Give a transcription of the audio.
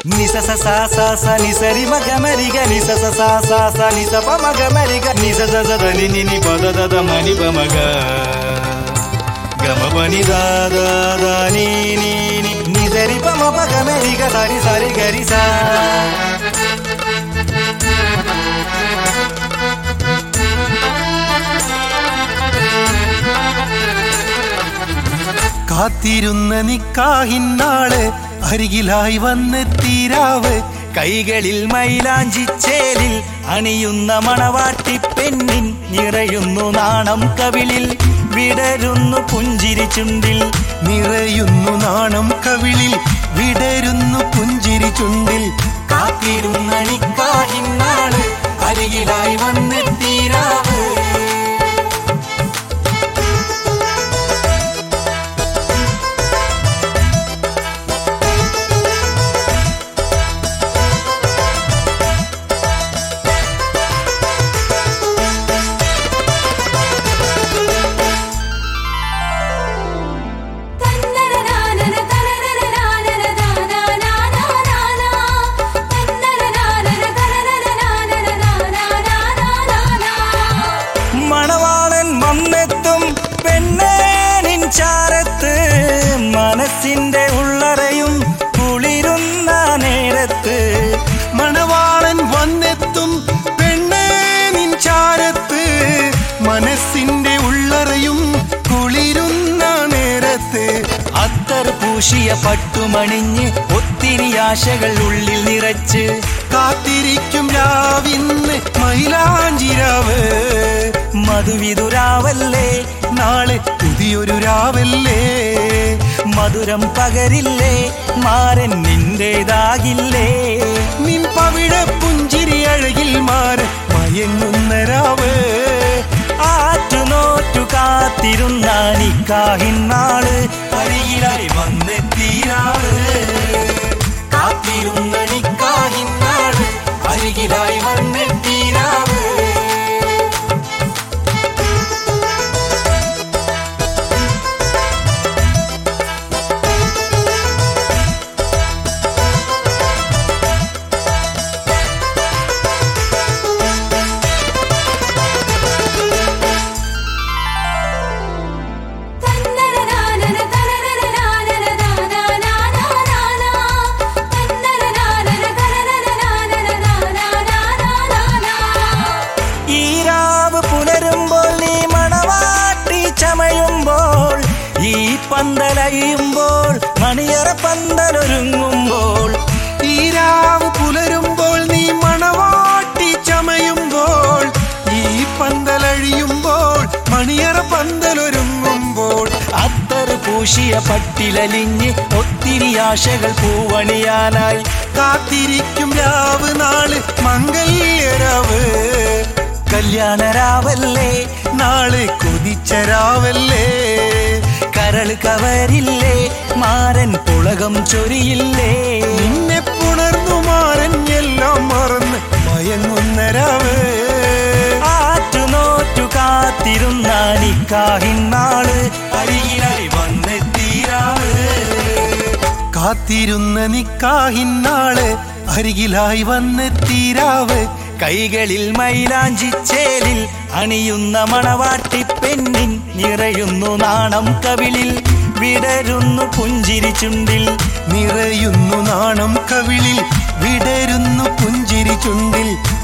నిస స స స స ని సరి మగ మరిగ నిస స స స స ని స ప మగ మరిగ నిస స స ద ని ని ని ప ద ద ద మ ని ప మగ గమ ప ని ద ద ద ని ని ని ని సరి ప మ ప గ మరిగ సరి సరి గరి సా കാത്തിരുന്ന നിക്കാഹിന്നാള് അരികിലായി വന്നെത്തീരാവ് കൈകളിൽ മൈലാഞ്ചിച്ചേലിൽ അണിയുന്ന മണവാട്ടി പെണ്ണിൻ നിറയുന്നു നാണം കവിളിൽ വിടരുന്നു പുഞ്ചിരി ചുണ്ടിൽ നിറയുന്നു നാണം കവിളിൽ വിടരുന്നു പുഞ്ചിരി ചുണ്ടിൽ കാത്തിരുന്ന നിക്കാഹിന്നാള് അരികിലായി വന്നെത്തീരാവ് മണവാളൻ വന്നെത്തും പെണ്ണേനിൻ ചാരത്ത് മനസ്സിന്റെ ഉള്ളറയും കുളിരുന്ന നേരത്ത് മണവാളൻ വന്നെത്തും പെണ്ണേ നിൻ ചാരത്ത് മനസ്സിന്റെ ഉള്ളറയും കുളിരുന്ന നേരത്ത് അത്തർ പൂശിയ പട്ടുമണിഞ്ഞ് ഒത്തിരി ആശകൾ ഉള്ളിൽ നിറച്ച് കാത്തിരിക്കും രാവിന്ന് മൈലാഞ്ചിരാവ് മധുവിതുരാവല്ലേ നാളെ പുതിയൊരു രാവല്ലേ മധുരം പകരില്ലേ മാരൻ നിന്റേതാകില്ലേ നിൻ പവിഴ പുഞ്ചിരി അഴകിൽ മാറി മയങ്ങുന്ന രാവ് ആറ്റുനോറ്റു കാത്തിരുന്ന നിക്കാഹിന്നാള് അരികിലായി വന്നെത്തിയാള് കാത്തിരുന്ന നിക്കാഹിന്നാള് അരികിലായി വന്നെത്തിയാള് ഈ രാവ് പുലരുമ്പോൾ നീ മണവാട്ടി ചമയുമ്പോൾ ഈ പന്തലയുമ്പോൾ മണിയറ പന്തലൊരുങ്ങുമ്പോൾ ഈ രാവ് പുലരുമ്പോൾ നീ മണവാട്ടി ചമയുമ്പോൾ ഈ പന്തലഴിയുമ്പോൾ മണിയറ പന്തലൊരുങ്ങുമ്പോൾ അത്തർ പൂശിയ പട്ടിലലിഞ്ഞ് ഒത്തിരി ആശകൾ പൂവണിയാനായി കാത്തിരിക്കും രാവ് നാള് മംഗല്യരാവ് കല്യാണരാവല്ലേ നാള് കൊതിച്ച രാവല്ലേ കരൾ കവരില്ലേ മാരൻ പുളകം ചൊരിയില്ലേ നിന്നെ പുണർന്നു മാറൻ എല്ലാം മറന്ന് മയങ്ങുന്ന രാവ് ആറ്റുനോറ്റു കാത്തിരുന്ന നിക്കാഹിന്നാള് അരികിലായി വന്നെത്തിയാള് കാത്തിരുന്ന നിക്കാഹിന്നാള് അരികിലായി വന്നെത്തീരാവ് കൈകളിൽ മൈലാഞ്ചിച്ചേലിൽ അണിയുന്ന മണവാട്ടി പെണ്ണിൻ നിറയുന്നു നാണം കവിളിൽ വിടരുന്നു പുഞ്ചിരി ചുണ്ടിൽ നിറയുന്നു നാണം കവിളിൽ വിടരുന്നു പുഞ്ചിരി ചുണ്ടിൽ